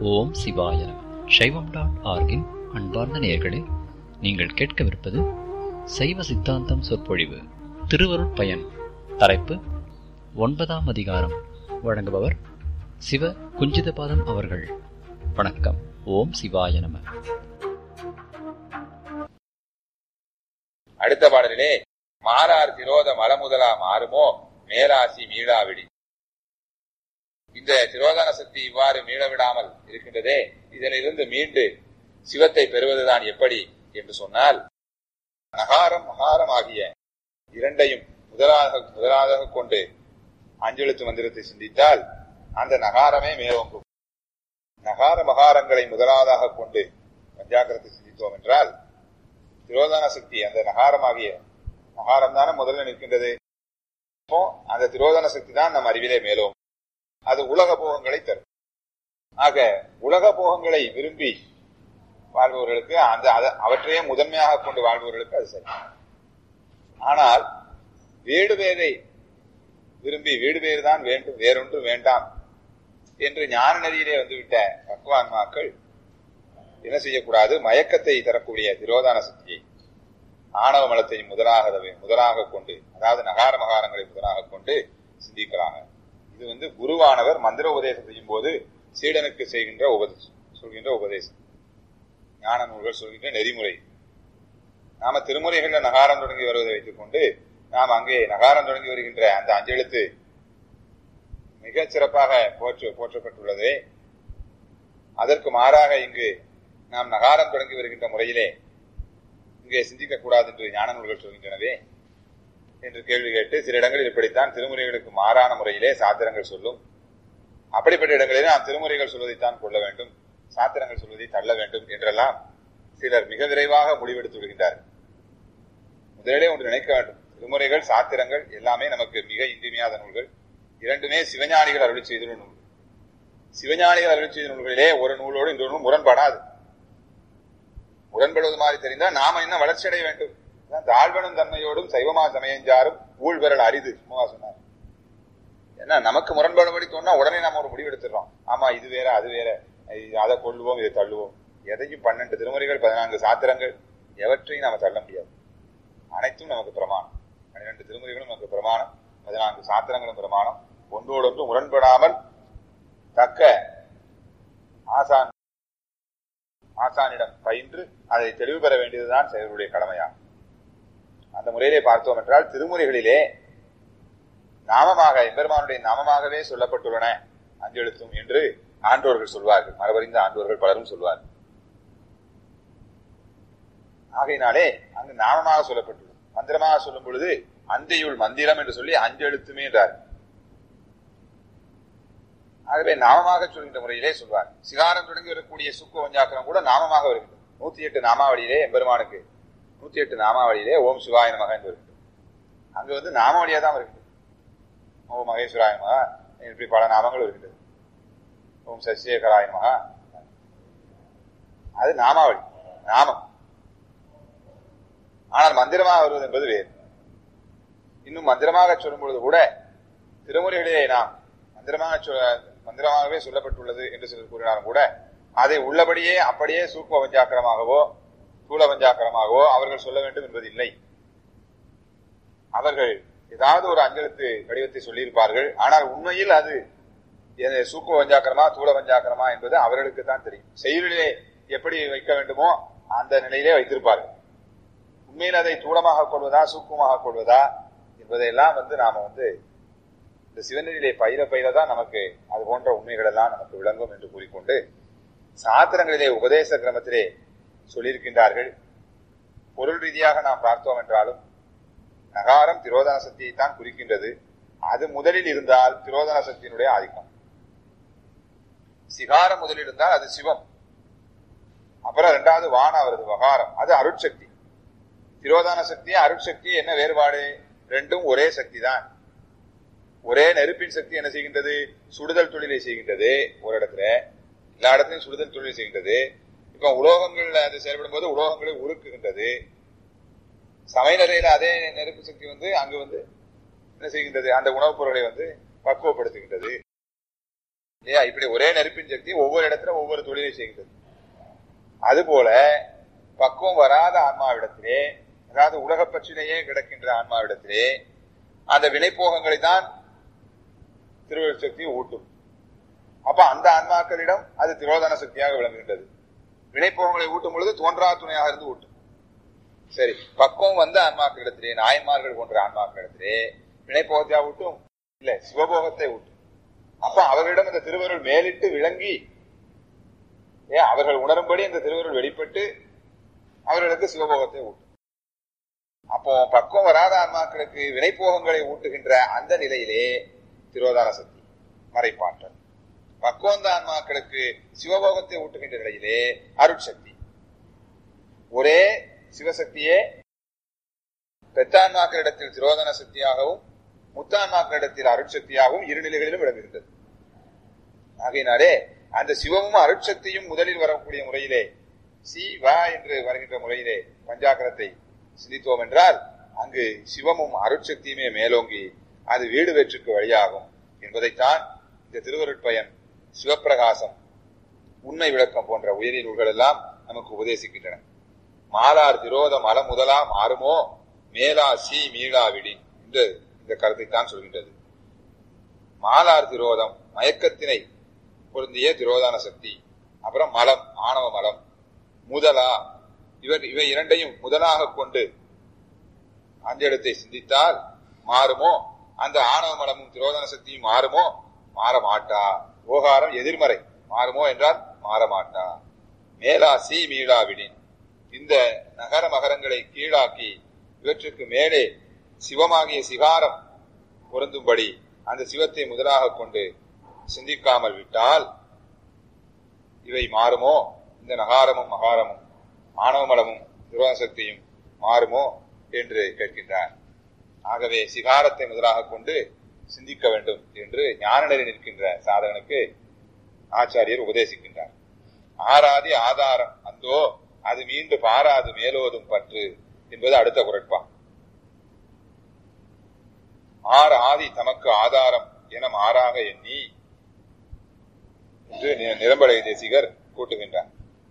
ஓம் சிவாய நம சைவம் டாட் ஆர்கின் அன்பார்ந்த நேயர்களே நீங்கள் கேட்கவிருப்பது சைவ சித்தாந்தம் சொற்பொழிவு திருவருட் பயன் தலைப்பு ஒன்பதாம் அதிகாரம் வழங்குபவர் சிவ குஞ்சிதபாதம் அவர்கள் வணக்கம் ஓம் சிவாய நம அடுத்த பாடலிலே மாறார் திரோத மலமுதலா மாறுமோ மேலாசி மீளாவிடி இந்த திரோதான சக்தி இவ்வாறு மீள விடாமல் இருக்கின்றதே இதிலிருந்து மீண்டு சிவத்தை பெறுவதுதான் எப்படி என்று சொன்னால் நகாரம் மகாரம் ஆகிய இரண்டையும் முதலாக முதலாக கொண்டு அஞ்செழுத்து மந்திரத்தை சிந்தித்தால் அந்த நகாரமே மேலோங்கும் நகார மகாரங்களை முதலாவதாக கொண்டு பஞ்சாக்கரத்தை சிந்தித்தோம் என்றால் திரோதான சக்தி அந்த நகாரமாகிய நகாரம் தானே முதல்ல நிற்கின்றது அப்போ அந்த திரோதான சக்தி தான் நம் அறிவிலே மேலும் அது உலக போகங்களை தரும் ஆக உலக போகங்களை விரும்பி வாழ்பவர்களுக்கு அந்த அவற்றையே முதன்மையாக கொண்டு வாழ்பவர்களுக்கு அது சரி ஆனால் வீடு பேரை விரும்பி வீடு பேறு தான் வேண்டும் வேறொன்று வேண்டாம் என்று ஞான நதியிலே வந்துவிட்ட பக்குவான்மாக்கள் என்ன செய்யக்கூடாது மயக்கத்தை தரக்கூடிய திரோதான சக்தியை ஆணவ மலத்தை முதலாக முதலாக கொண்டு அதாவது நகார மகாரங்களை முதலாக கொண்டு சிந்திக்கலாங்க இது வந்து குருவானவர் மந்திர உபதேசம் செய்யும் போது சீடனுக்கு செய்கின்ற உபதேசம் சொல்கின்ற உபதேசம் ஞான நூல்கள் சொல்கின்ற நெறிமுறை நாம திருமுறைகள்ல நகாரம் தொடங்கி வருவதை வைத்துக் கொண்டு நாம் அங்கே நகாரம் தொடங்கி வருகின்ற அந்த அஞ்செழுத்து மிக சிறப்பாக போற்று போற்றப்பட்டுள்ளது அதற்கு மாறாக இங்கு நாம் நகாரம் தொடங்கி வருகின்ற முறையிலே இங்கே சிந்திக்க கூடாது என்று ஞான நூல்கள் சொல்கின்றனவே என்று கேள்வி கேட்டு சில இடங்களில் இப்படித்தான் திருமுறைகளுக்கு மாறான முறையிலே சாத்திரங்கள் சொல்லும் அப்படிப்பட்ட இடங்களிலே நாம் திருமுறைகள் சொல்வதைத்தான் கொள்ள வேண்டும் சாத்திரங்கள் சொல்வதை தள்ள வேண்டும் என்றெல்லாம் சிலர் மிக விரைவாக முடிவெடுத்து விடுகின்றார்கள் முதலிலே ஒன்று நினைக்க வேண்டும் திருமுறைகள் சாத்திரங்கள் எல்லாமே நமக்கு மிக இன்றிமையாத நூல்கள் இரண்டுமே சிவஞானிகள் அருளி செய்துள்ள நூல் சிவஞானிகள் அருளி செய்த நூல்களிலே ஒரு நூலோடு இந்த நூல் முரண்படாது முரண்படுவது மாதிரி தெரிந்தால் நாம இன்னும் வளர்ச்சி அடைய வேண்டும் தாழ்வனும் தன்மையோடும் சைவமா சமயஞ்சாரும் ஊழ்வரல் அரிது சும்மா சொன்னார் ஏன்னா நமக்கு முரண்பாடுபடி தோணா உடனே நம்ம ஒரு முடிவு எடுத்துடுறோம் ஆமா இது வேற அது வேற அதை கொள்ளுவோம் இதை தள்ளுவோம் எதையும் பன்னெண்டு திருமுறைகள் பதினான்கு சாத்திரங்கள் எவற்றையும் நாம தள்ள முடியாது அனைத்தும் நமக்கு பிரமாணம் பன்னிரண்டு திருமுறைகளும் நமக்கு பிரமாணம் பதினான்கு சாத்திரங்களும் பிரமாணம் ஒன்றோடொன்று முரண்படாமல் தக்க ஆசான் ஆசானிடம் பயின்று அதை தெளிவு பெற வேண்டியதுதான் செயலுடைய கடமையாகும் அந்த முறையிலே பார்த்தோம் என்றால் திருமுறைகளிலே நாமமாக எம்பெருமானுடைய நாமமாகவே சொல்லப்பட்டுள்ளன அஞ்செழுத்தும் என்று ஆண்டோர்கள் சொல்வார்கள் மரபறிந்த ஆண்டோர்கள் பலரும் சொல்வார்கள் ஆகையினாலே அங்கு நாமமாக சொல்லப்பட்டுள்ளது மந்திரமாக சொல்லும் பொழுது அந்தையுள் மந்திரம் என்று சொல்லி அஞ்செழுத்துமே என்றார் ஆகவே நாமமாக சொல்கின்ற முறையிலே சொல்வார் சிகாரம் தொடங்கி வரக்கூடிய சுக்கு வஞ்சாக்கரம் கூட நாமமாக வருகின்றது நூத்தி எட்டு நாமாவளியிலே எம்பெருமானுக்கு நூத்தி எட்டு நாமாவளியிலே ஓம் சிவாய நமக என்று வருகின்றது அங்கு வந்து நாமாவளியா தான் வருகின்றது ஓம் மகேஸ்வராய மகா இப்படி பல நாமங்கள் வருகின்றது ஓம் சசிசேகராய மகா அது நாமாவளி நாமம் ஆனால் மந்திரமாக வருவது என்பது வேறு இன்னும் மந்திரமாக சொல்லும் பொழுது கூட திருமுறைகளிலே நாம் மந்திரமாக மந்திரமாகவே சொல்லப்பட்டுள்ளது என்று சிலர் கூறினாலும் கூட அதை உள்ளபடியே அப்படியே சூக்ம பஞ்சாக்கரமாகவோ சூழ பஞ்சாக்கரமாகவோ அவர்கள் சொல்ல வேண்டும் என்பது இல்லை அவர்கள் ஏதாவது ஒரு அஞ்சலத்து வடிவத்தை சொல்லியிருப்பார்கள் ஆனால் உண்மையில் அது சூக்கும பஞ்சாக்கரமா தூள பஞ்சாக்கரமா என்பது அவர்களுக்கு தான் தெரியும் செயலிலே எப்படி வைக்க வேண்டுமோ அந்த நிலையிலே வைத்திருப்பார்கள் உண்மையில் அதை தூளமாக கொள்வதா சூக்குமாக கொள்வதா என்பதையெல்லாம் வந்து நாம வந்து இந்த சிவநெறியிலே பயிர பயிர தான் நமக்கு அது போன்ற உண்மைகள் எல்லாம் நமக்கு விளங்கும் என்று கூறிக்கொண்டு சாத்திரங்களிலே உபதேச கிரமத்திலே சொல்லியிருக்கின்றார்கள் பொருள் ரீதியாக நாம் பார்த்தோம் என்றாலும் நகாரம் திரோதன சக்தியை தான் குறிக்கின்றது அது முதலில் இருந்தால் திரோதன சக்தியினுடைய ஆதிக்கம் சிகாரம் முதலில் இருந்தால் அது சிவம் அப்புறம் இரண்டாவது வான அவரது வகாரம் அது அருட்சக்தி திரோதான சக்தி அருட்சக்தி என்ன வேறுபாடு ரெண்டும் ஒரே சக்தி தான் ஒரே நெருப்பின் சக்தி என்ன செய்கின்றது சுடுதல் தொழிலை செய்கின்றது ஒரு இடத்துல எல்லா இடத்துலையும் சுடுதல் தொழிலை செய்கின்றது இப்ப உலோகங்கள் அது செயல்படும் போது உலோகங்களை உருக்குகின்றது சமையலறையில அதே நெருப்பு சக்தி வந்து அங்கு வந்து என்ன செய்கின்றது அந்த உணவுப் பொருளை வந்து பக்குவப்படுத்துகின்றது ஏ இப்படி ஒரே நெருப்பின் சக்தி ஒவ்வொரு இடத்துல ஒவ்வொரு தொழிலை செய்கிறது அதுபோல பக்குவம் வராத ஆன்மாவிடத்திலே அதாவது உலக பற்றிலேயே கிடக்கின்ற ஆன்மாவிடத்திலே அந்த வினைப்போகங்களை தான் திருவள்ளுவர் சக்தி ஊட்டும் அப்ப அந்த ஆன்மாக்களிடம் அது திரோதான சக்தியாக விளங்குகின்றது வினைப்போகங்களை ஊட்டும் பொழுது தோன்றா துணையாக இருந்து ஊட்டும் சரி பக்குவம் வந்த ஆன்மாக்களிடத்திலே நாயன்மார்கள் போன்ற ஆன்மாக்களிடத்திலே வினைப்போகத்தையா ஊட்டும் இல்ல சிவபோகத்தை ஊட்டும் அப்ப அவர்களிடம் இந்த திருவருள் மேலிட்டு விளங்கி ஏ அவர்கள் உணரும்படி இந்த திருவருள் வெளிப்பட்டு அவர்களுக்கு சிவபோகத்தை ஊட்டும் அப்போ பக்குவம் வராத ஆன்மாக்களுக்கு வினைப்போகங்களை ஊட்டுகின்ற அந்த நிலையிலே திரோதான சக்தி மறைப்பாற்றல் பக்குவந்த ஆன்மாக்களுக்கு சிவபோகத்தை ஊட்டுகின்ற நிலையிலே அருட்சக்தி ஒரே சிவசக்தியே பெத்தான்மாக்களிடத்தில் திரோதன சக்தியாகவும் முத்தான்மாக்களிடத்தில் அருட்சக்தியாகவும் இரு நிலைகளிலும் விளங்குகின்றது ஆகையினாலே அந்த சிவமும் அருட்சக்தியும் முதலில் வரக்கூடிய முறையிலே சி வா என்று வருகின்ற முறையிலே பஞ்சாக்கரத்தை சிந்தித்தோம் என்றால் அங்கு சிவமும் அருட்சக்தியுமே மேலோங்கி அது வீடு வெற்றுக்கு வழியாகும் என்பதைத்தான் இந்த திருவருட்பயன் சிவப்பிரகாசம் உண்மை விளக்கம் போன்ற உயரிய நூல்கள் எல்லாம் நமக்கு உபதேசிக்கின்றன மாலார் திரோதம் அல முதலா மாறுமோ மேலா சி மீளா விடி இந்த இந்த கருத்தை தான் சொல்கின்றது மாலார் திரோதம் மயக்கத்தினை பொருந்திய திரோதான சக்தி அப்புறம் மலம் ஆணவ மலம் முதலா இவர் இவை இரண்டையும் முதலாக கொண்டு அஞ்செழுத்தை சிந்தித்தால் மாறுமோ அந்த ஆணவ மலமும் திரோதான சக்தியும் மாறுமோ மாற மாட்டா ஓகாரம் எதிர்மறை மாறுமோ என்றால் மாற மாட்டா மேலா சி மீளா விடின் இந்த நகர மகரங்களை கீழாக்கி இவற்றுக்கு மேலே சிவமாகிய சிகாரம் பொருந்தும்படி அந்த சிவத்தை முதலாக கொண்டு சிந்திக்காமல் விட்டால் இவை மாறுமோ இந்த நகாரமும் மகாரமும் ஆணவமலமும் துரோசக்தியும் மாறுமோ என்று கேட்கின்றார் ஆகவே சிகாரத்தை முதலாக கொண்டு சிந்திக்க வேண்டும் என்று ஞானநெறி நிற்கின்ற சாதகனுக்கு ஆச்சாரியர் உபதேசிக்கின்றார் ஆராதி ஆதாரம் அந்தோ அது மீண்டு பாராது மேலோதும் பற்று என்பது அடுத்த குரட்பா ஆர் ஆதி தமக்கு ஆதாரம் என மாறாக எண்ணி என்று நிரம்பலை தேசிகர் கூட்டுகின்றார்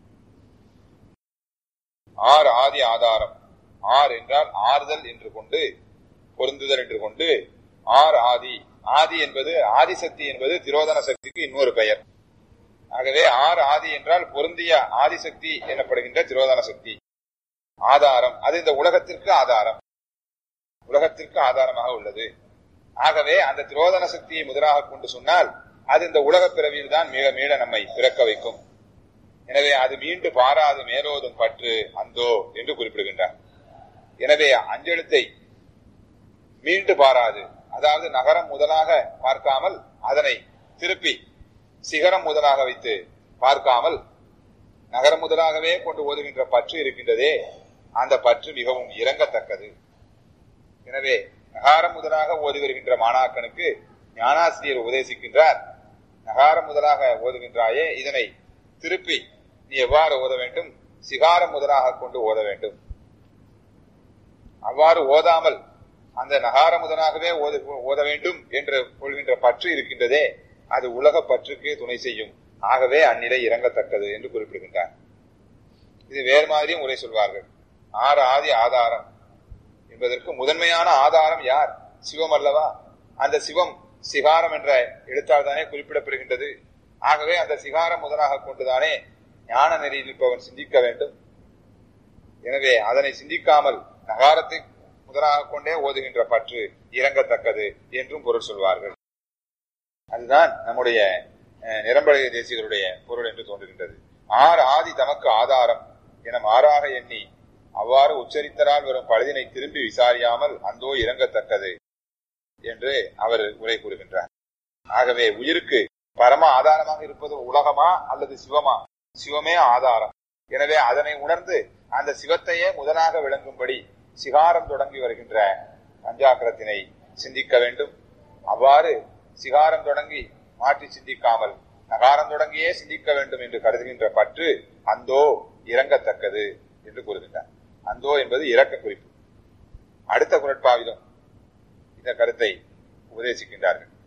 ஆர் ஆதி ஆதாரம் ஆர் என்றால் ஆறுதல் என்று கொண்டு பொருந்துதல் என்று கொண்டு ஆர் ஆதி ஆதி என்பது ஆதிசக்தி என்பது திரோதன சக்திக்கு இன்னொரு பெயர் ஆகவே ஆர் ஆதி என்றால் பொருந்திய ஆதிசக்தி எனப்படுகின்ற திரோதன சக்தி ஆதாரம் அது இந்த உலகத்திற்கு ஆதாரம் உலகத்திற்கு ஆதாரமாக உள்ளது ஆகவே அந்த திரோதன சக்தியை முதலாக கொண்டு சொன்னால் அது இந்த உலக பிறவியில் தான் மீள மீள நம்மை பிறக்க வைக்கும் எனவே அது மீண்டு பாராது மேலோதும் பற்று அந்தோ என்று குறிப்பிடுகின்றார் எனவே அஞ்செழுத்தை மீண்டு பாராது அதாவது நகரம் முதலாக பார்க்காமல் அதனை திருப்பி சிகரம் முதலாக வைத்து பார்க்காமல் நகரம் முதலாகவே கொண்டு ஓதுகின்ற பற்று இருக்கின்றதே அந்த பற்று மிகவும் இறங்கத்தக்கது எனவே நகாரம் முதலாக ஓதி வருகின்ற மாணாக்கனுக்கு ஞானாசிரியர் உபதேசிக்கின்றார் நகாரம் முதலாக ஓதுகின்றாயே இதனை திருப்பி நீ எவ்வாறு ஓத வேண்டும் சிகாரம் முதலாக கொண்டு ஓத வேண்டும் அவ்வாறு ஓதாமல் அந்த நகார முதலாகவே ஓத ஓத வேண்டும் என்று கொள்கின்ற பற்று இருக்கின்றதே அது உலக பற்றுக்கு துணை செய்யும் ஆகவே அந்நிலை இறங்கத்தக்கது என்று குறிப்பிடுகின்றார் இது வேறு மாதிரியும் உரை சொல்வார்கள் ஆறு ஆதி ஆதாரம் என்பதற்கு முதன்மையான ஆதாரம் யார் சிவம் அல்லவா அந்த சிவம் சிகாரம் என்ற எழுத்தால் தானே குறிப்பிடப்படுகின்றது ஆகவே அந்த சிகாரம் முதலாக கொண்டுதானே ஞான நெறியில் இருப்பவன் சிந்திக்க வேண்டும் எனவே அதனை சிந்திக்காமல் நகாரத்தை முதலாக கொண்டே ஓதுகின்ற பற்று இறங்கத்தக்கது என்றும் பொருள் சொல்வார்கள் அதுதான் நம்முடைய நிரம்பழைய தேசியர்களுடைய பொருள் என்று தோன்றுகின்றது ஆர் ஆதி தமக்கு ஆதாரம் என மாறாக எண்ணி அவ்வாறு உச்சரித்தரால் வரும் பழுதினை திரும்பி விசாரியாமல் அந்தோ இறங்கத்தக்கது என்று அவர் உரை கூறுகின்றார் ஆகவே உயிருக்கு பரம ஆதாரமாக இருப்பது உலகமா அல்லது சிவமா சிவமே ஆதாரம் எனவே அதனை உணர்ந்து அந்த சிவத்தையே முதலாக விளங்கும்படி சிகாரம் தொடங்கி வருகின்ற பஞ்சாக்கரத்தினை சிந்திக்க வேண்டும் அவ்வாறு சிகாரம் தொடங்கி மாற்றி சிந்திக்காமல் நகாரம் தொடங்கியே சிந்திக்க வேண்டும் என்று கருதுகின்ற பற்று அந்தோ இறங்கத்தக்கது என்று கூறுகின்றார் அந்தோ என்பது இறக்க குறிப்பு அடுத்த குரட்பாவிலும் இந்த கருத்தை உபதேசிக்கின்றார்கள்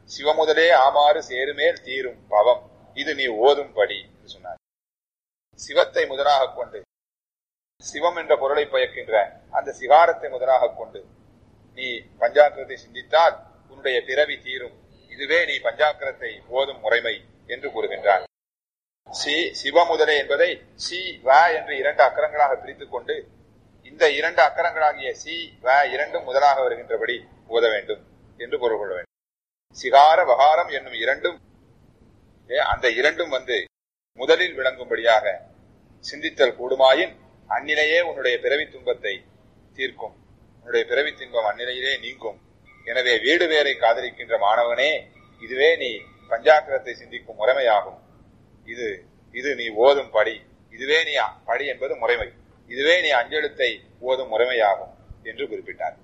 சிவமுதலே ஆமாறு சேருமேல் தீரும் பவம் இது நீ ஓதும் படி என்று சொன்னார் சிவத்தை முதலாக கொண்டு சிவம் என்ற பொருளை பயக்கின்ற அந்த சிகாரத்தை முதலாக கொண்டு நீ பஞ்சாக்கிரத்தை சிந்தித்தால் உன்னுடைய பிறவி தீரும் இதுவே நீ பஞ்சாக்கிரத்தை ஓதும் முறைமை என்று கூறுகின்றார் சி சிவமுதலே என்பதை சி வ என்று இரண்டு அக்கரங்களாக பிரித்துக் கொண்டு இந்த இரண்டு அக்கரங்களாகிய சி வ இரண்டும் முதலாக வருகின்றபடி ஓத வேண்டும் என்று பொருள் கொள்ள வேண்டும் சிகார வகாரம் என்னும் இரண்டும் ஏ, அந்த இரண்டும் வந்து முதலில் விளங்கும்படியாக சிந்தித்தல் கூடுமாயின் அந்நிலையே உன்னுடைய பிறவி துன்பத்தை தீர்க்கும் உன்னுடைய பிறவி துன்பம் அந்நிலையிலே நீங்கும் எனவே வீடு வேரை காதலிக்கின்ற மாணவனே இதுவே நீ பஞ்சாக்கிரத்தை சிந்திக்கும் முறைமையாகும் இது இது நீ ஓதும் படி இதுவே நீ படி என்பது முறைமை இதுவே நீ அஞ்செழுத்தை ஓதும் முறைமையாகும் என்று குறிப்பிட்டார்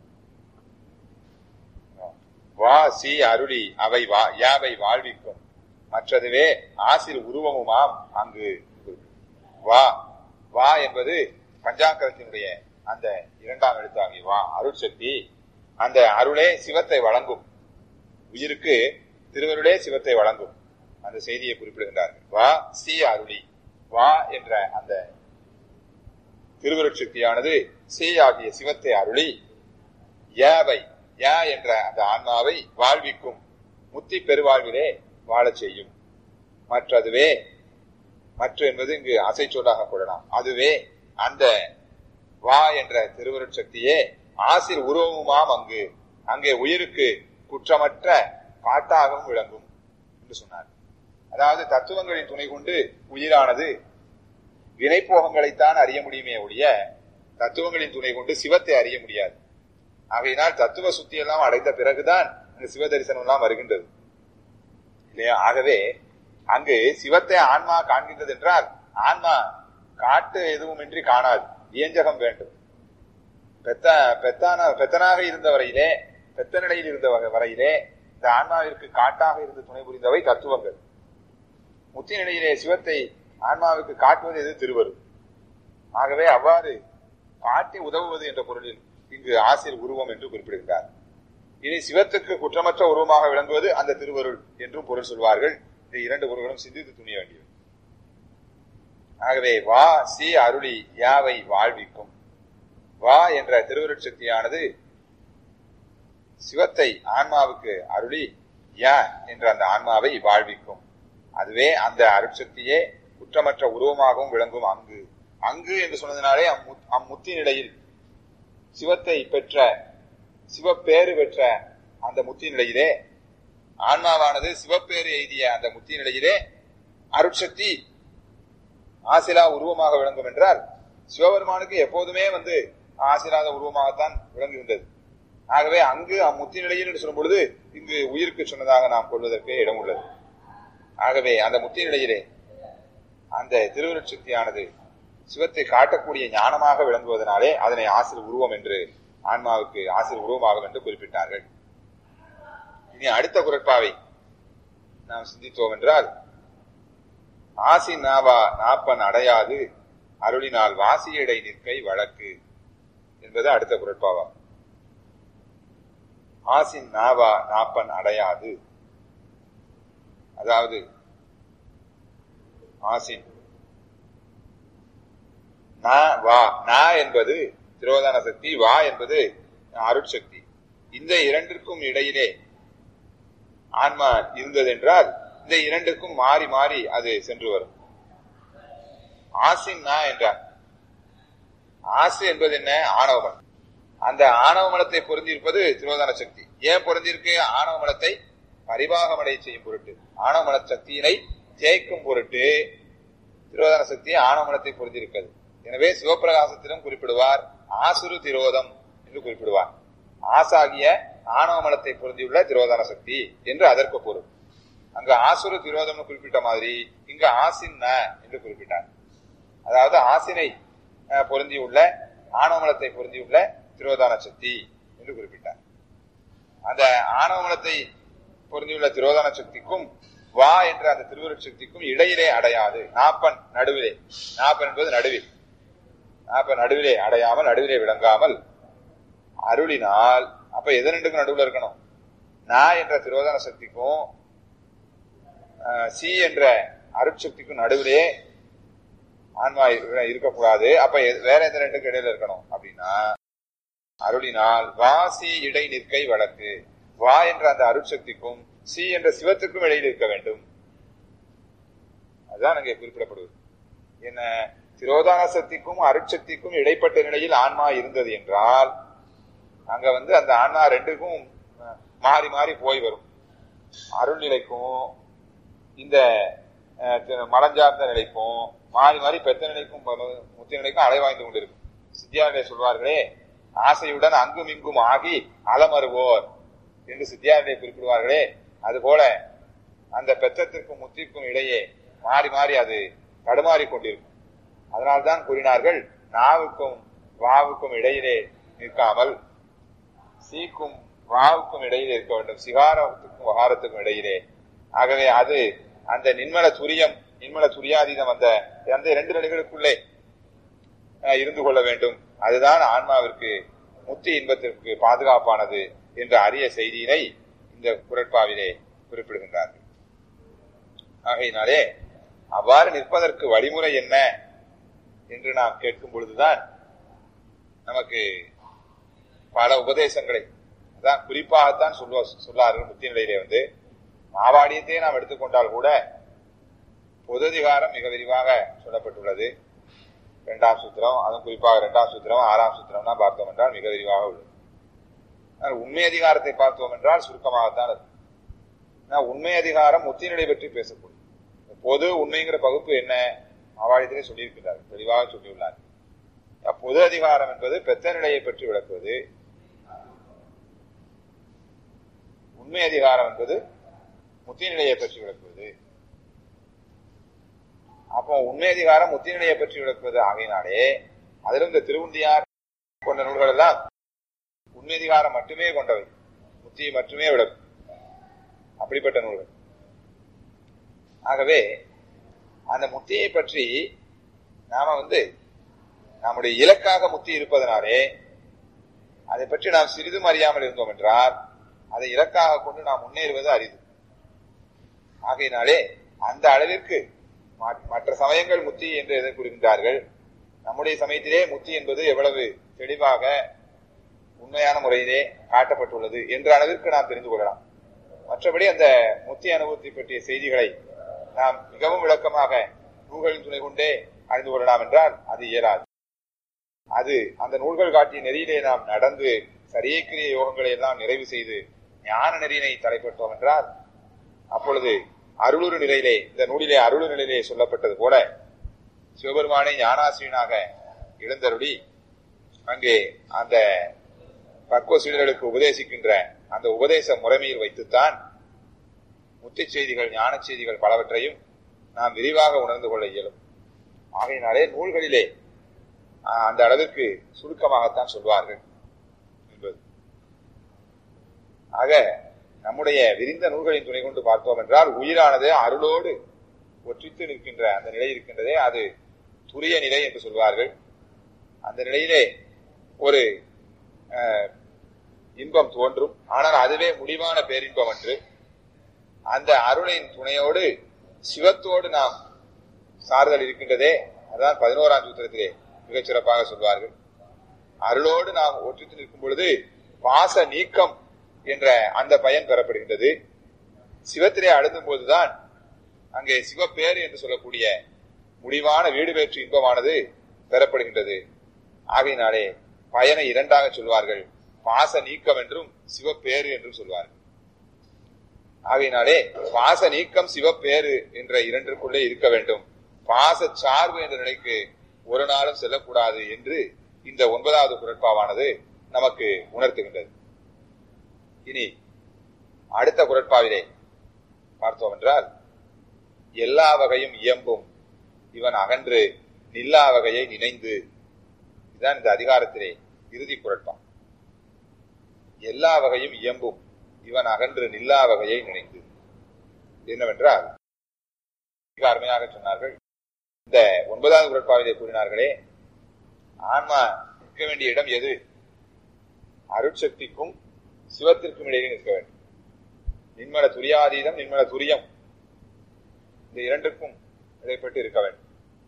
வா சி அருளி அவை வா யாவை வாழ்விக்கும் மற்றதுவே ஆசில் உருவமுமாம் அங்கு வா வா என்பது பஞ்சாக்கரத்தினுடைய அந்த இரண்டாம் எழுத்தாகிய வா அருள் சக்தி அந்த அருளே சிவத்தை வழங்கும் உயிருக்கு திருவருளே சிவத்தை வழங்கும் அந்த செய்தியை குறிப்பிடுகின்றார்கள் வா சி அருளி வா என்ற அந்த திருவருட்சக்தியானது சி ஆகிய சிவத்தை அருளி யாவை யா என்ற அந்த ஆன்மாவை வாழ்விக்கும் முத்தி பெருவாழ்விலே வாழச் செய்யும் மற்றதுவே மற்ற என்பது இங்கு அசை சொல்லாக கொள்ளலாம் அதுவே அந்த வா என்ற திருவருட்சக்தியே ஆசிர் உருவமுமாம் அங்கு அங்கே உயிருக்கு குற்றமற்ற காட்டாகவும் விளங்கும் என்று சொன்னார் அதாவது தத்துவங்களின் துணை கொண்டு உயிரானது வினைப்போகங்களைத்தான் அறிய முடியுமே ஒழிய தத்துவங்களின் துணை கொண்டு சிவத்தை அறிய முடியாது ஆகையினால் தத்துவ சுத்தி எல்லாம் அடைந்த பிறகுதான் அந்த சிவ தரிசனம் எல்லாம் வருகின்றது இல்லையா ஆகவே அங்கு சிவத்தை ஆன்மா காண்கின்றது என்றால் ஆன்மா காட்டு எதுவுமின்றி காணாது வியஞ்சகம் வேண்டும் பெத்த பெத்தான பெத்தனாக இருந்த வரையிலே பெத்த நிலையில் இருந்த வ- வரையிலே இந்த ஆன்மாவிற்கு காட்டாக இருந்து துணை புரிந்தவை தத்துவங்கள் முத்தி நிலையிலே சிவத்தை ஆன்மாவுக்கு காட்டுவது எது திருவரு ஆகவே அவ்வாறு காட்டி உதவுவது என்ற பொருளில் இங்கு ஆசிர் உருவம் என்று குறிப்பிடுகிறார் இனி சிவத்துக்கு குற்றமற்ற உருவமாக விளங்குவது அந்த திருவருள் என்றும் பொருள் சொல்வார்கள் இந்த இரண்டு பொருள்களும் சிந்தித்து துணிய வேண்டியது ஆகவே வா சி அருளி யாவை வாழ்விக்கும் வா என்ற திருவருட் சக்தியானது சிவத்தை ஆன்மாவுக்கு அருளி யா என்ற அந்த ஆன்மாவை வாழ்விக்கும் அதுவே அந்த அருட்சக்தியே குற்றமற்ற உருவமாகவும் விளங்கும் அங்கு அங்கு என்று சொன்னதினாலே அம்மு- அம்முத்தி நிலையில் சிவத்தை பெற்ற சிவப்பேறு பெற்ற அந்த முத்தி நிலையிலே ஆன்மாவானது சிவப்பேறு எய்திய அந்த முத்தி நிலையிலே அருட்சக்தி ஆசிலா உருவமாக விளங்கும் என்றால் சிவபெருமானுக்கு எப்போதுமே வந்து ஆசிலாத உருவமாகத்தான் விளங்குகின்றது ஆகவே அங்கு அம்முத்தி நிலையில் என்று சொல்லும் பொழுது இங்கு உயிருக்கு சொன்னதாக நாம் கொள்வதற்கு இடம் உள்ளது ஆகவே அந்த முத்தி நிலையிலே அந்த திருவருட்சக்தியானது சிவத்தை காட்டக்கூடிய ஞானமாக விளங்குவதனாலே அதனை ஆசிர் உருவம் என்று ஆன்மாவுக்கு ஆசிர் உருவமாகும் என்று குறிப்பிட்டார்கள் இனி அடுத்த குரட்பாவை நாம் சிந்தித்தோம் என்றால் ஆசி நாவா நாப்பன் அடையாது அருளினால் வாசியடை நிற்கை வழக்கு என்பது அடுத்த குரட்பாவாகும் ஆசின் நாவா நாப்பன் அடையாது அதாவது ஆசின் நா வா நா என்பது திரோதான சக்தி வா என்பது அருட்சக்தி இந்த இரண்டிற்கும் இடையிலே ஆன்மா இருந்ததென்றால் இந்த இரண்டுக்கும் மாறி மாறி அது சென்று வரும் ஆசின் நா என்றார் ஆசு என்பது என்ன ஆணவமலம் அந்த ஆணவ மலத்தை பொருந்தியிருப்பது திரோதான சக்தி ஏன் பொருந்திருக்கு ஆணவ மலத்தை பரிபாகமடை செய்யும் பொருட்டு ஆணவ மல சக்தியினை தேய்க்கும் பொருட்டு திரோதான சக்தி ஆணவ மலத்தை பொருந்திருக்கிறது எனவே சிவபிரகாசத்திலும் குறிப்பிடுவார் ஆசுரு திரோதம் என்று குறிப்பிடுவார் ஆசாகிய ஆணவ மலத்தை பொருந்தியுள்ள திரோதான சக்தி என்று அதற்கு பொருள் அங்கு ஆசுரு திரோதம்னு குறிப்பிட்ட மாதிரி இங்கு ஆசின்ன என்று குறிப்பிட்டார் அதாவது ஆசினை அஹ், பொருந்தியுள்ள ஆணவமலத்தை பொருந்தியுள்ள திரோதான சக்தி என்று குறிப்பிட்டார் அந்த ஆணவமலத்தை பொருந்தியுள்ள திரோதான சக்திக்கும் வா என்ற அந்த திருவருட் சக்திக்கும் இடையிலே அடையாது நாப்பன் நடுவிலே நாப்பன் என்பது நடுவில் நாப்பன் நடுவிலே அடையாமல் நடுவிலே விளங்காமல் அருளினால் அப்ப எது ரெண்டுக்கும் நடுவுல இருக்கணும் நா என்ற திரோதன சக்திக்கும் அஹ், சி என்ற அருட்சக்திக்கும் நடுவிலே ஆன்மா இரு- இருக்கக்கூடாது அப்ப எது- வேற எந்த ரெண்டுக்கு இடையில இருக்கணும் அப்படின்னா அருளினால் வா சி இடை நிற்கை வழக்கு வா என்ற அந்த அருட்சக்திக்கும் சி என்ற சிவத்துக்கும் இடையில் இருக்க வேண்டும் அதுதான் அங்கே குறிப்பிடப்படுவது என்ன திரோதான சக்திக்கும் அருட்சக்திக்கும் இடைப்பட்ட நிலையில் ஆன்மா இருந்தது என்றால் அங்க வந்து அந்த ஆன்மா ரெண்டுக்கும் அஹ், மாறி மாறி போய் வரும் அருள் நிலைக்கும் இந்த அஹ், தி- மலஞ்சார்ந்த நிலைக்கும் மாறி மாறி பெத்த நிலைக்கும் பல- முத்தி நிலைக்கும் அலைவாய்ந்து கொண்டிருக்கும் சித்தியாரிலே சொல்வார்களே ஆசையுடன் அங்கும் இங்கும் ஆகி அலமருவோர் என்று சித்தியாரிலே குறிப்பிடுவார்களே அதுபோல அந்த பெத்தத்திற்கும் முத்திற்கும் இடையே மாறி மாறி அது தடுமாறி கொண்டிருக்கும் அதனால்தான் கூறினார்கள் நாவுக்கும் வாவுக்கும் இடையிலே நிற்காமல் சீக்கும் வாவுக்கும் இடையிலே இருக்க வேண்டும் சிகாரத்துக்கும் வகாரத்துக்கும் இடையிலே ஆகவே அது அந்த நின்மல துரியம் நின்மல துரியாதீதம் அந்த அந்த இரண்டு நிலைகளுக்குள்ளே அஹ், இருந்து கொள்ள வேண்டும் அதுதான் ஆன்மாவிற்கு முத்தி இன்பத்திற்கு பாதுகாப்பானது என்ற அரிய செய்தியினை இந்த குரட்பாவிலே குறிப்பிடுகின்றார்கள் ஆகையினாலே அவ்வாறு நிற்பதற்கு வழிமுறை என்ன என்று நாம் கேட்கும் பொழுதுதான் நமக்கு பல உபதேசங்களை அதான் குறிப்பாகத்தான் சொல்லுவா சொல்லார்கள் முத்தி நிலையிலே வந்து மாவாடியத்தையே நாம் எடுத்துக்கொண்டால் கூட பொதுதிகாரம் மிக விரிவாக சொல்லப்பட்டுள்ளது இரண்டாம் சூத்திரம் அதுவும் குறிப்பாக இரண்டாம் சூத்திரம் ஆறாம் சூத்திரம்னா பார்த்தோம் என்றால் மிக விரிவாக உள்ளது ஆனால் உண்மை அதிகாரத்தை பார்த்தோம் என்றால் சுருக்கமாகத்தான் இருக்கும் ஆனால் உண்மை அதிகாரம் முத்தி நிலை பற்றி பேசக்கூடும் பொது உண்மைங்கிற பகுப்பு என்ன அவாழியத்திலே சொல்லியிருக்கிறார் தெளிவாக சொல்லியுள்ளார் பொது அதிகாரம் என்பது பெத்த நிலையை பற்றி விளக்குவது உண்மை அதிகாரம் என்பது முத்தி நிலையை பற்றி விளக்குவது அப்போ உண்மை அதிகாரம் முத்தி நிலையை பற்றி விளக்குவது ஆகையினாலே அதிலும் இந்த திருவுந்தியார் கொண்ட நூல்கள் எல்லாம் உண்மை அதிகாரம் மட்டுமே கொண்டவை முத்தியை மட்டுமே விளக்கும் அப்படிப்பட்ட நூல்கள் ஆகவே அந்த முத்தியை பற்றி நாம வந்து நம்முடைய இலக்காக முத்தி இருப்பதனாலே அதை பற்றி நாம் சிறிதும் அறியாமல் இருந்தோம் என்றால் அதை இலக்காக கொண்டு நாம் முன்னேறுவது அரிது ஆகையினாலே அந்த அளவிற்கு ம- மற்ற சமயங்கள் முத்தி என்று எதை கூறுகின்றார்கள் நம்முடைய சமயத்திலே முத்தி என்பது எவ்வளவு தெளிவாக உண்மையான முறையிலே காட்டப்பட்டுள்ளது என்ற அளவிற்கு நாம் தெரிந்து கொள்ளலாம் மற்றபடி அந்த முத்தி அனுபவத்தை பற்றிய செய்திகளை நாம் மிகவும் விளக்கமாக நூல்களின் துணை கொண்டே அறிந்து கொள்ளலாம் என்றால் அது இயலாது அது அந்த நூல்கள் காட்டிய நெறியிலே நாம் நடந்து சரியக்கிரிய யோகங்களை எல்லாம் நிறைவு செய்து ஞான நெறியினை தலைப்பட்டோம் என்றால் அப்பொழுது அருளுரு நிலையிலே இந்த நூலிலே அருளுரு நிலையிலே சொல்லப்பட்டது போல சிவபெருமானை ஞானாசிரியனாக எழுந்தருளி அங்கே அந்த பக்குவ சீடர்களுக்கு உபதேசிக்கின்ற அந்த உபதேச முறைமையில் வைத்துத்தான் முத்திச் செய்திகள் ஞான செய்திகள் பலவற்றையும் நாம் விரிவாக உணர்ந்து கொள்ள இயலும் ஆகையினாலே நூல்களிலே ஆஹ், அந்த அளவிற்கு சுருக்கமாகத்தான் சொல்வார்கள் என்பது ஆக நம்முடைய விரிந்த நூல்களின் துணை கொண்டு பார்த்தோம் என்றால் உயிரானது அருளோடு ஒற்றித்து நிற்கின்ற அந்த நிலை இருக்கின்றதே அது துரிய நிலை என்று சொல்வார்கள் அந்த நிலையிலே ஒரு அஹ், இன்பம் தோன்றும் ஆனால் அதுவே முடிவான பேரின்பம் அன்று அந்த அருளின் துணையோடு சிவத்தோடு நாம் சார்தல் இருக்கின்றதே அதான் பதினோராம் சூத்திரத்திலே மிகச் சிறப்பாக சொல்வார்கள் அருளோடு நாம் ஒற்றித்து நிற்கும் பொழுது பாச நீக்கம் என்ற அந்த பயன் பெறப்படுகின்றது சிவத்திலே அழுந்தும் போதுதான் அங்கே சிவப்பேறு என்று சொல்லக்கூடிய முடிவான வீடு வேற்று இன்பமானது பெறப்படுகின்றது ஆகையினாலே பயனை இரண்டாக சொல்வார்கள் பாச நீக்கம் என்றும் சிவப்பேறு என்றும் சொல்வார்கள் ஆகையினாலே பாச நீக்கம் சிவப்பேறு என்ற இரண்டிற்குள்ளே இருக்க வேண்டும் பாச சார்பு என்ற நிலைக்கு ஒரு நாளும் செல்லக்கூடாது என்று இந்த ஒன்பதாவது குரட்பாவானது நமக்கு உணர்த்துகின்றது இனி அடுத்த குரட்பாவிலே பார்த்தோம் என்றால் எல்லா வகையும் இயம்பும் இவன் அகன்று நில்லா வகையை நினைந்து இதுதான் இந்த அதிகாரத்திலே இறுதி குரட்பா எல்லா வகையும் இயம்பும் இவன் அகன்று நில்லா வகையை நினைந்து என்னவென்றால் மிக அருமையாக சொன்னார்கள் இந்த ஒன்பதாவது குரட்பாவிலே கூறினார்களே ஆன்மா நிற்க வேண்டிய இடம் எது அருட்சக்திக்கும் சிவத்திற்கும் இடையே நிற்க வேண்டும் நின்மல துரியாதீதம் நின்மல துரியம் இந்த இரண்டுக்கும் இடைப்பட்டு இருக்க வேண்டும்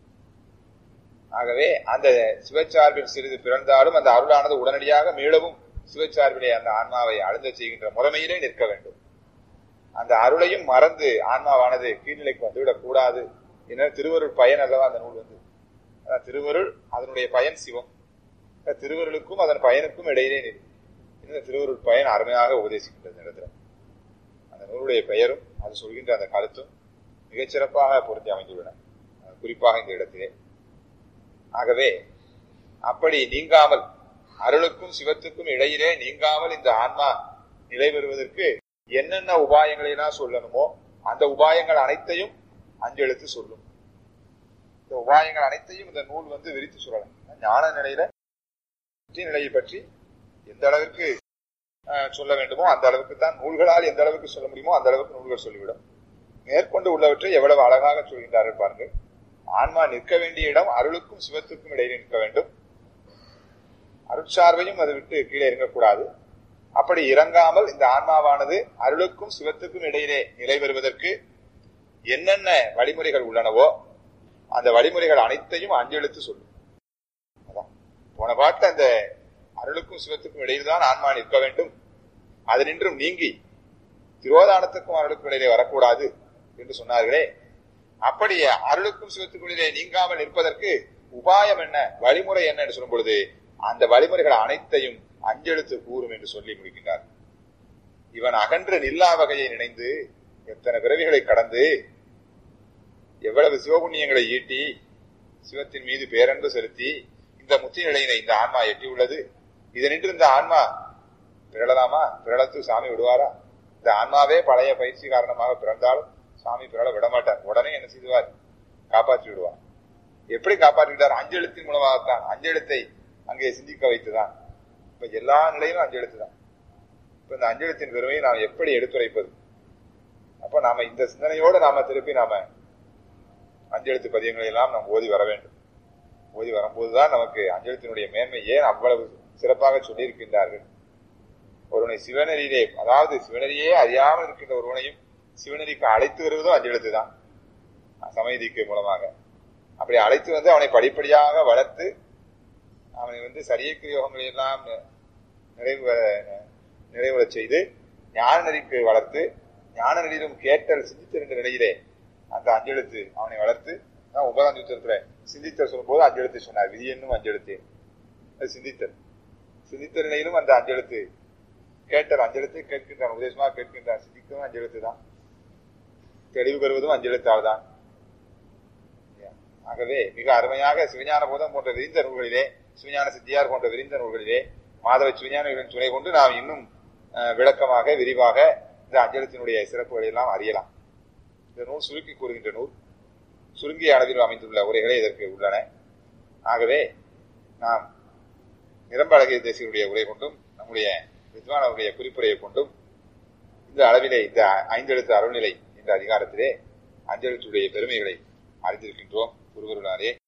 ஆகவே அந்த சிவச்சார்பில் சிறிது பிறந்தாலும் அந்த அருளானது உடனடியாக மீளவும் சிவச்சார்பிலே அந்த ஆன்மாவை அழுந்த செய்கின்ற முறைமையிலே நிற்க வேண்டும் அந்த அருளையும் மறந்து ஆன்மாவானது கீழ்நிலைக்கு வந்துவிடக் கூடாது என திருவருள் பயன் அல்லவா அந்த நூல் வந்து அதான் திருவருள் அதனுடைய பயன் சிவம் திருவருளுக்கும் அதன் பயனுக்கும் இடையிலே நிற்கும் இந்த திருவருள் பயன் அருமையாக உபதேசிக்கின்றது இடத்துல அந்த நூலுடைய பெயரும் அது சொல்கின்ற அந்த கருத்தும் மிகச்சிறப்பாக பொருந்தி அமைந்துள்ளன குறிப்பாக இந்த இடத்திலே ஆகவே அப்படி நீங்காமல் அருளுக்கும் சிவத்துக்கும் இடையிலே நீங்காமல் இந்த ஆன்மா நிலை பெறுவதற்கு என்னென்ன உபாயங்களை எல்லாம் சொல்லணுமோ அந்த உபாயங்கள் அனைத்தையும் அஞ்செழுத்து சொல்லும் இந்த உபாயங்கள் அனைத்தையும் இந்த நூல் வந்து விரித்து சொல்லலாம் ஞான நிலையில நிலையை பற்றி எந்த அளவிற்கு சொல்ல வேண்டுமோ அந்த அளவுக்கு தான் நூல்களால் எந்த அளவுக்கு சொல்ல முடியுமோ அந்த அளவுக்கு நூல்கள் சொல்லிவிடும் மேற்கொண்டு உள்ளவற்றை எவ்வளவு அழகாக சொல்கின்றார்கள் பாருங்கள் ஆன்மா நிற்க வேண்டிய இடம் அருளுக்கும் சிவத்துக்கும் இடையிலே நிற்க வேண்டும் அருட்சார்பையும் அதை விட்டு கீழே இறங்கக்கூடாது அப்படி இறங்காமல் இந்த ஆன்மாவானது அருளுக்கும் சிவத்துக்கும் இடையிலே நிலை பெறுவதற்கு என்னென்ன வழிமுறைகள் உள்ளனவோ அந்த வழிமுறைகள் அனைத்தையும் அஞ்செழுத்து சொல்லும் அதான் போன பாட்டு அந்த அருளுக்கும் சிவத்துக்கும் இடையில் தான் ஆன்மா நிற்க வேண்டும் அது நின்றும் நீங்கி திரோதானத்துக்கும் அருளுக்கும் இடையிலே வரக்கூடாது என்று சொன்னார்களே அப்படி அருளுக்கும் சிவத்துக்குள்ளிலே நீங்காமல் நிற்பதற்கு உபாயம் என்ன வழிமுறை என்ன என்று சொல்லும் பொழுது அந்த வழிமுறைகள் அனைத்தையும் அஞ்செழுத்து கூறும் என்று சொல்லி முடிக்கின்றார் இவன் அகன்ற நில்லா வகையை நினைந்து எத்தனை பிறவிகளை கடந்து எவ்வளவு சிவபுண்ணியங்களை ஈட்டி சிவத்தின் மீது பேரன்பு செலுத்தி இந்த முத்தி நிலையினை இந்த ஆன்மா எட்டியுள்ளது இதனின்று இந்த ஆன்மா பிறளலாமா பிறளத்து சாமி விடுவாரா இந்த ஆன்மாவே பழைய பயிற்சி காரணமாக பிறந்தாலும் சாமி பிறள விடமாட்டார் உடனே என்ன செய்வார் காப்பாற்றி விடுவார் எப்படி காப்பாற்றிவிட்டார் அஞ்செழுத்தின் மூலமாகத்தான் அஞ்செழுத்தை அங்கே சிந்திக்க வைத்துதான் இப்ப எல்லா நிலையிலும் அஞ்செழுத்து தான் இப்ப இந்த அஞ்செழுத்தின் பெருமையை நாம் எப்படி எடுத்துரைப்பது அப்ப நாம இந்த சிந்தனையோடு நாம திருப்பி நாம அஞ்செழுத்து பதியங்களை எல்லாம் நாம் ஓதி வர வேண்டும் ஓதி வரும்போதுதான் நமக்கு அஞ்செழுத்தினுடைய மேன்மை ஏன் அவ்வளவு சிறப்பாக சொல்லியிருக்கின்றார்கள் ஒருவனை சிவனரியிலே அதாவது சிவனரியே அறியாமல் இருக்கின்ற ஒருவனையும் சிவனரிக்கு அழைத்து வருவதும் அஞ்செழுத்து தான் சமயதிக்கு மூலமாக அப்படி அழைத்து வந்து அவனை படிப்படியாக வளர்த்து அவனை வந்து சரியக்கு யோகங்களை எல்லாம் நிறைவு நிறைவுறச் செய்து ஞான நெறிக்கு வளர்த்து ஞான நெறியிலும் கேட்டல் சிந்தித்திருந்த நிலையிலே அந்த அஞ்செழுத்து அவனை வளர்த்து நான் உபதாந்த யுத்தத்துல சிந்தித்தல் சொல்லும் போது அஞ்செழுத்து சொன்னார் விதி என்னும் அஞ்செழுத்து அது சிந்தித்தல் சிந்தித்த நிலையிலும் அந்த அஞ்செழுத்து கேட்டல் அஞ்செழுத்து கேட்கின்றான் உபதேசமாக கேட்கின்றான் சிந்திக்கவும் அஞ்செழுத்து தான் தெளிவு பெறுவதும் அஞ்செழுத்தால் தான் ஆகவே மிக அருமையாக சிவஞான போதம் போன்ற விரிந்த நூல்களிலே சிவஞான சித்தியார் போன்ற விரிந்த நூல்களிலே மாதவ சிவஞானிகளின் துணை கொண்டு நாம் இன்னும் விளக்கமாக விரிவாக இந்த அஞ்சலத்தினுடைய சிறப்புகளை எல்லாம் அறியலாம் இந்த நூல் சுருக்கி கூறுகின்ற நூல் சுருங்கிய அளவில் அமைந்துள்ள உரைகளே இதற்கு உள்ளன ஆகவே நாம் நிரம்ப அழகிய தேசியருடைய உரை கொண்டும் நம்முடைய வித்வானவருடைய குறிப்புரையை கொண்டும் இந்த அளவிலே இந்த ஐந்தெழுத்து அருள்நிலை என்ற அதிகாரத்திலே அஞ்செழுத்துடைய பெருமைகளை அறிந்திருக்கின்றோம் குருவருளாரே